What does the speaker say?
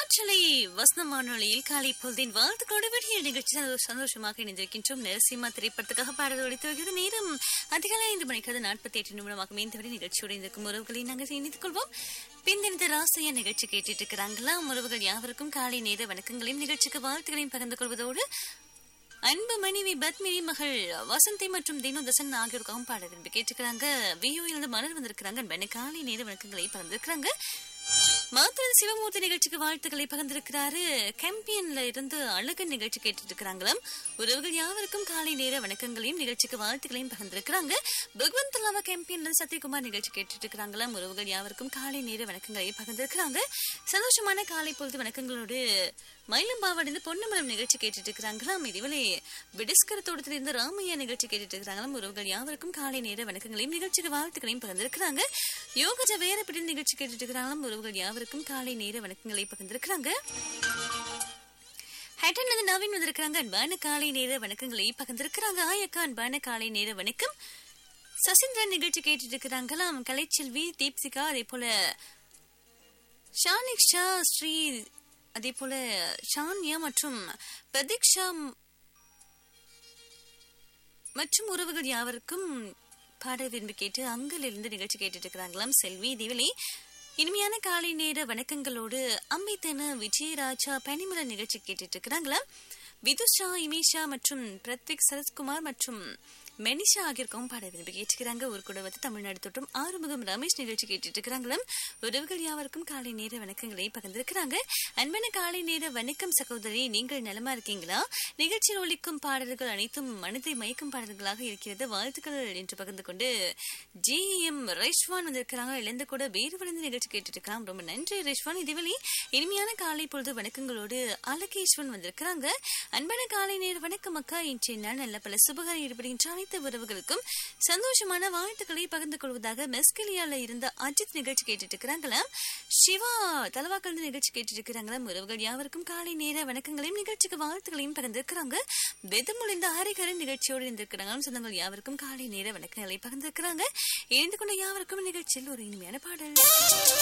காற்றலை வசன வானொலியில் காலை பொழுதின் வாழ்த்துக்களோடு வெளியே நிகழ்ச்சி சந்தோஷ- சந்தோஷமாக இணைந்திருக்கின்றோம் நரசிம்மா திரைப்படத்துக்காக பாடல் ஒழித்து வருகிறது நேரம் அதிகாலை ஐந்து மணிக்கு நாற்பத்தி எட்டு நிமிடமாக மீந்தவரை நிகழ்ச்சியோடு இருக்கும் உறவுகளை நாங்கள் இணைத்துக் கொள்வோம் பின்தெடுத்த ராசையா நிகழ்ச்சி கேட்டுட்டு இருக்கிறாங்களா உறவுகள் யாவருக்கும் காலை நேர வணக்கங்களையும் நிகழ்ச்சிக்கு வாழ்த்துக்களையும் பகிர்ந்து கொள்வதோடு அன்பு மனைவி பத்மினி மகள் வசந்தி மற்றும் தீனோதசன் ஆகியோருக்காகவும் பாட விரும்பி கேட்டுக்கிறாங்க வியூ மலர் வந்திருக்கிறாங்க அன்பான காலை நேர வணக்கங்களை பகிர்ந்திருக்கிறாங்க மாத்திரன் சிவமூர்த்தி நிகழ்ச்சிக்கு வாழ்த்துக்களை பகிர்ந்திருக்கிறாரு கேம்பியன்ல இருந்து அழகு நிகழ்ச்சி கேட்டுட்டு இருக்கிறாங்களாம் உறவுகள் யாவருக்கும் காலை நேர வணக்கங்களையும் நிகழ்ச்சிக்கு வாழ்த்துக்களையும் பகிர்ந்திருக்கிறாங்க பகவந்த் லாவா கேம்பியன்ல சத்யகுமார் நிகழ்ச்சி கேட்டுட்டு இருக்கிறாங்களாம் உறவுகள் யாவருக்கும் காலை நேர வணக்கங்களை பகிர்ந்திருக்கிறாங்க சந்தோஷமான காலை பொழுது வணக்கங்களோடு மயிலம்பாவடிந்து பொன்னமரம் நிகழ்ச்சி கேட்டுட்டு இருக்கிறாங்களாம் இதுவரை விடிஸ்கர தோட்டத்தில் இருந்து ராமையா நிகழ்ச்சி கேட்டுட்டு இருக்கிறாங்களாம் உறவுகள் யாவருக்கும் காலை நேர வணக்கங்களையும் நிகழ்ச்சிக்கு வாழ்த்துக்களையும் பகிர்ந்திருக்கிறாங்க யோகஜ வேற பிடி நிகழ்ச்சி கேட்டுட்டு இருக்கிறாங்களாம் உறவுகள் யாவருக்கும் காலை நேர வணக்கங்களை பகிர்ந்திருக்கிறாங்க ஹேட்டன் வந்து நவீன் வந்திருக்கிறாங்க அன்பான காலை நேர வணக்கங்களை பகிர்ந்திருக்கிறாங்க ஆயக்கா அன்பான காலை நேர வணக்கம் சசீந்திரன் நிகழ்ச்சி கேட்டுட்டு இருக்கிறாங்களாம் கலைச்செல்வி தீப்சிகா அதே போல ஷானிக்ஷா ஸ்ரீ அதே போல ஷான்யா மற்றும் பிரதீக்ஷா மற்றும் உறவுகள் யாவருக்கும் பாட விரும்பி கேட்டு அங்கிலிருந்து நிகழ்ச்சி கேட்டுட்டு இருக்கிறாங்களாம் செல்வி திவிலி இனிமையான காலை நேர வணக்கங்களோடு அம்பித்தன விஜயராஜா பனிமலர் நிகழ்ச்சி கேட்டுட்டு இருக்கிறாங்களா விதுஷா இமேஷா மற்றும் பிரத்விக் சரத்குமார் மற்றும் மெனிஷா ஆகியோருக்கும் பாட விரும்பி கேட்டுக்கிறாங்க ஒரு கூட வந்து தமிழ்நாடு தொட்டும் ஆறுமுகம் ரமேஷ் நிகழ்ச்சி கேட்டுட்டு இருக்கிறாங்களும் உறவுகள் யாவருக்கும் காலை நேர வணக்கங்களை பகிர்ந்திருக்கிறாங்க அன்பான காலை நேர வணக்கம் சகோதரி நீங்கள் நலமா இருக்கீங்களா நிகழ்ச்சியில் ஒலிக்கும் பாடல்கள் அனைத்தும் மனதை மயக்கும் பாடல்களாக இருக்கிறது வாழ்த்துக்கள் என்று பகிர்ந்து கொண்டு ஜி எம் ரைஷ்வான் வந்திருக்கிறாங்க இழந்து கூட வேறு வளர்ந்து நிகழ்ச்சி கேட்டுட்டு இருக்காங்க ரொம்ப நன்றி ரைஷ்வான் இதுவரை இனிமையான காலை பொழுது வணக்கங்களோடு அலகேஸ்வன் வந்திருக்கிறாங்க அன்பான காலை நேர வணக்கம் அக்கா இன்றைய நாள் நல்ல பல சுபகார ஈடுபடுகின்ற அனைத்து உறவுகளுக்கும் சந்தோஷமான வாழ்த்துக்களை பகிர்ந்து கொள்வதாக மெஸ்கலியால இருந்த அஜித் நிகழ்ச்சி கேட்டுட்டு இருக்கிறாங்களாம் சிவா தலவாக்கல் நிகழ்ச்சி கேட்டுட்டு இருக்கிறாங்களாம் உறவுகள் யாவருக்கும் காலை நேர வணக்கங்களையும் நிகழ்ச்சிக்கு வாழ்த்துக்களையும் பகிர்ந்திருக்கிறாங்க வெதமுழிந்த ஹரிகரன் நிகழ்ச்சியோடு இருந்திருக்கிறாங்க சொந்தங்கள் யாவருக்கும் காலை நேர வணக்கங்களை பகிர்ந்திருக்கிறாங்க இணைந்து கொண்ட யாவருக்கும் நிகழ்ச்சியில் ஒரு இனிமையான பாடல்